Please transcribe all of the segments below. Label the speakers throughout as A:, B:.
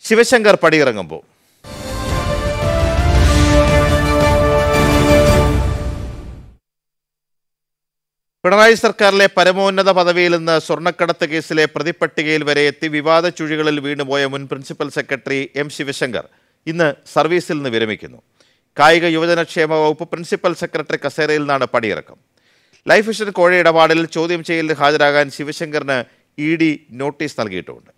A: ശിവശങ്കർ പടിയിറങ്ങുമ്പോൾ പിണറായി സർക്കാരിലെ പരമോന്നത പദവിയിൽ നിന്ന് സ്വർണ്ണക്കടത്ത് കേസിലെ പ്രതിപ്പട്ടികയിൽ വരെ എത്തി വിവാദ ചുഴികളിൽ വീണുപോയ മുൻ പ്രിൻസിപ്പൽ സെക്രട്ടറി എം ശിവശങ്കർ ഇന്ന് സർവീസിൽ നിന്ന് വിരമിക്കുന്നു കായിക യുവജനക്ഷേമ വകുപ്പ് പ്രിൻസിപ്പൽ സെക്രട്ടറി കസേരയിൽ നിന്നാണ് പടിയിറക്കം ലൈഫ് മിഷൻ കോഴ ഇടപാടിൽ ചോദ്യം ചെയ്യലിന് ഹാജരാകാൻ ശിവശങ്കറിന് ഇ ഡി നോട്ടീസ് നൽകിയിട്ടുമുണ്ട്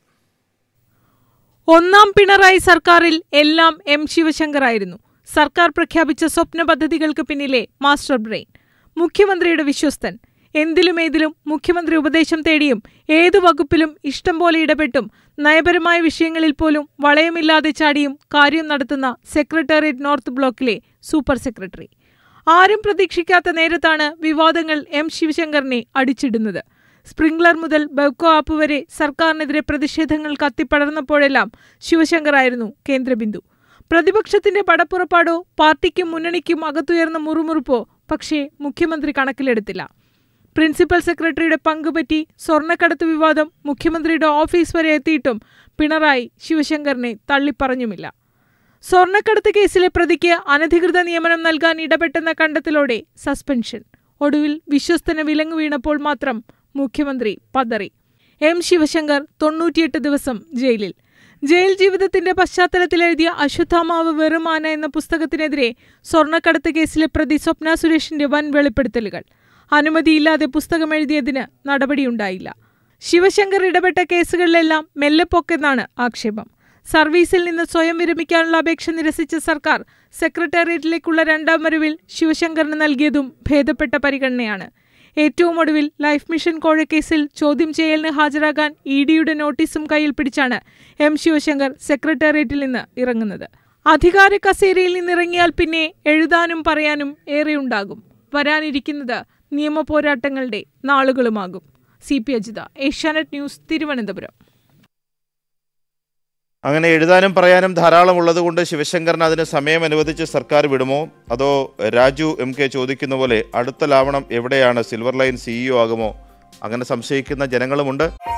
B: ഒന്നാം പിണറായി സർക്കാരിൽ എല്ലാം എം ശിവശങ്കറായിരുന്നു സർക്കാർ പ്രഖ്യാപിച്ച സ്വപ്ന പദ്ധതികൾക്ക് പിന്നിലെ മാസ്റ്റർ ബ്രെയിൻ മുഖ്യമന്ത്രിയുടെ വിശ്വസ്തൻ എന്തിലും ഏതിലും മുഖ്യമന്ത്രി ഉപദേശം തേടിയും ഏതു വകുപ്പിലും ഇഷ്ടം പോലെ ഇടപെട്ടും നയപരമായ വിഷയങ്ങളിൽ പോലും വളയമില്ലാതെ ചാടിയും കാര്യം നടത്തുന്ന സെക്രട്ടേറിയറ്റ് നോർത്ത് ബ്ലോക്കിലെ സൂപ്പർ സെക്രട്ടറി ആരും പ്രതീക്ഷിക്കാത്ത നേരത്താണ് വിവാദങ്ങൾ എം ശിവശങ്കറിനെ അടിച്ചിടുന്നത് സ്പ്രിംഗ്ലർ മുതൽ ബെവ്കോ ആപ്പ് വരെ സർക്കാരിനെതിരെ പ്രതിഷേധങ്ങൾ കത്തിപ്പടർന്നപ്പോഴെല്ലാം ശിവശങ്കറായിരുന്നു കേന്ദ്രബിന്ദു പ്രതിപക്ഷത്തിന്റെ പടപ്പുറപ്പാടോ പാർട്ടിക്കും മുന്നണിക്കും അകത്തുയർന്ന മുറുമുറുപ്പോ പക്ഷേ മുഖ്യമന്ത്രി കണക്കിലെടുത്തില്ല പ്രിൻസിപ്പൽ സെക്രട്ടറിയുടെ പങ്കുപറ്റി സ്വർണ്ണക്കടത്ത് വിവാദം മുഖ്യമന്ത്രിയുടെ ഓഫീസ് വരെ എത്തിയിട്ടും പിണറായി ശിവശങ്കറിനെ തള്ളിപ്പറഞ്ഞുമില്ല സ്വർണ്ണക്കടത്ത് കേസിലെ പ്രതിക്ക് അനധികൃത നിയമനം നൽകാൻ ഇടപെട്ടെന്ന കണ്ടെത്തലോടെ സസ്പെൻഷൻ ഒടുവിൽ വിശ്വസ്തന് വിലങ്ങു വീണപ്പോൾ മാത്രം മുഖ്യമന്ത്രി പതറി എം ശിവശങ്കർ തൊണ്ണൂറ്റിയെട്ട് ദിവസം ജയിലിൽ ജയിൽ ജീവിതത്തിന്റെ പശ്ചാത്തലത്തിൽ എഴുതിയ അശ്വത്ഥാമാവ് വെറുമാന എന്ന പുസ്തകത്തിനെതിരെ സ്വർണ്ണക്കടത്ത് കേസിലെ പ്രതി സ്വപ്ന സുരേഷിന്റെ വൻ വെളിപ്പെടുത്തലുകൾ അനുമതിയില്ലാതെ പുസ്തകം എഴുതിയതിന് നടപടിയുണ്ടായില്ല ശിവശങ്കർ ഇടപെട്ട കേസുകളിലെല്ലാം മെല്ലെപ്പൊക്കെന്നാണ് ആക്ഷേപം സർവീസിൽ നിന്ന് സ്വയം വിരമിക്കാനുള്ള അപേക്ഷ നിരസിച്ച സർക്കാർ സെക്രട്ടേറിയറ്റിലേക്കുള്ള രണ്ടാം വരവിൽ ശിവശങ്കറിന് നൽകിയതും ഭേദപ്പെട്ട പരിഗണനയാണ് ഏറ്റവും ഒടുവിൽ ലൈഫ് മിഷൻ കോഴക്കേസിൽ ചോദ്യം ചെയ്യലിന് ഹാജരാകാൻ ഇ ഡിയുടെ നോട്ടീസും കയ്യിൽ പിടിച്ചാണ് എം ശിവശങ്കർ സെക്രട്ടേറിയറ്റിൽ നിന്ന് ഇറങ്ങുന്നത് അധികാര കസേരയിൽ നിന്നിറങ്ങിയാൽ പിന്നെ എഴുതാനും പറയാനും ഏറെയുണ്ടാകും വരാനിരിക്കുന്നത് നിയമ പോരാട്ടങ്ങളുടെ നാളുകളുമാകും C P Ajitha Asianet news Thiruvananthapuram
A: അങ്ങനെ എഴുതാനും പറയാനും ധാരാളം ഉള്ളതുകൊണ്ട് ശിവശങ്കറിന് അതിന് സമയം അനുവദിച്ച് സർക്കാർ വിടുമോ അതോ രാജു എം കെ ചോദിക്കുന്ന പോലെ അടുത്ത ലാവണം എവിടെയാണ് സിൽവർ ലൈൻ സിഇഒ ആകുമോ അങ്ങനെ സംശയിക്കുന്ന ജനങ്ങളുമുണ്ട്